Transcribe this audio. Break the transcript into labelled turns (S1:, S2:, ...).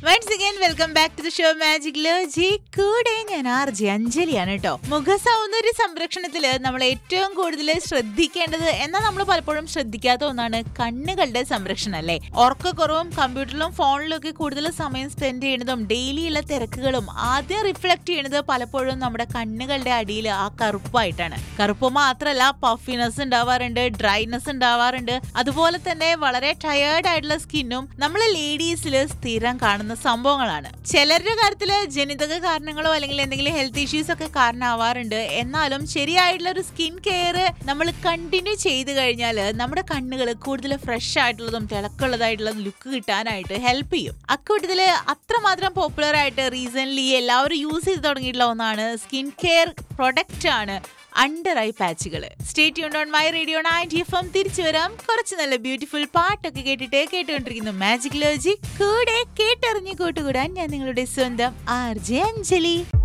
S1: once again welcome back to the show magic ലോജി കൂടെ ഞാൻ ആർ ജെ അഞ്ജലിയാണ് കേട്ടോ മുഖ സൗന്ദര്യ സംരക്ഷണത്തില് നമ്മൾ ഏറ്റവും കൂടുതൽ ശ്രദ്ധിക്കേണ്ടത് എന്നാൽ നമ്മൾ പലപ്പോഴും ശ്രദ്ധിക്കാത്ത ഒന്നാണ് കണ്ണുകളുടെ സംരക്ഷണം അല്ലേ ഉറക്കക്കുറവും കമ്പ്യൂട്ടറിലും ഫോണിലും ഒക്കെ കൂടുതൽ സമയം സ്പെൻഡ് ചെയ്യുന്നതും ഡെയിലിയുള്ള തിരക്കുകളും ആദ്യം റിഫ്ലക്ട് ചെയ്യുന്നത് പലപ്പോഴും നമ്മുടെ കണ്ണുകളുടെ അടിയിൽ ആ കറുപ്പായിട്ടാണ് കറുപ്പ് മാത്രമല്ല പഫിനെസ് ഉണ്ടാവാറുണ്ട് ഡ്രൈനെസ് ഉണ്ടാവാറുണ്ട് അതുപോലെ തന്നെ വളരെ ടയേർഡ് ആയിട്ടുള്ള സ്കിന്നും നമ്മൾ ലേഡീസിൽ സ്ഥിരം കാണുന്ന സംഭവങ്ങളാണ് ചിലരുടെ കാര്യത്തില് ജനിതക കാരണങ്ങളോ അല്ലെങ്കിൽ എന്തെങ്കിലും ഹെൽത്ത് ഇഷ്യൂസ് ഒക്കെ കാരണമാവാറുണ്ട് എന്നാലും ശരിയായിട്ടുള്ള ഒരു സ്കിൻ കെയർ നമ്മൾ കണ്ടിന്യൂ ചെയ്ത് കഴിഞ്ഞാൽ നമ്മുടെ കണ്ണുകൾ കൂടുതൽ ഫ്രഷ് ആയിട്ടുള്ളതും തിളക്കുള്ളതായിട്ടുള്ളതും ലുക്ക് കിട്ടാനായിട്ട് ഹെൽപ്പ് ചെയ്യും അക്കൂട്ടത്തില് അത്രമാത്രം പോപ്പുലർ ആയിട്ട് റീസെന്റ് എല്ലാവരും യൂസ് ചെയ്ത് തുടങ്ങിയിട്ടുള്ള ഒന്നാണ് സ്കിൻ കെയർ പ്രൊഡക്റ്റ് ആണ് അണ്ടർ ഐ പാച്ചുകൾ സ്റ്റേറ്റ് യൂൺ on my radio ninety F M തിരിച്ചു വരാം കുറച്ച് നല്ല ബ്യൂട്ടിഫുൾ പാട്ടൊക്കെ കേട്ടിട്ട് കേട്ടുകൊണ്ടിരിക്കുന്നു മാജിക് ലോജി കൂടെ കേട്ടറിഞ്ഞ് കൂട്ടുകൂടാൻ ഞാൻ നിങ്ങളുടെ സ്വന്തം ആർ ജെ അഞ്ജലി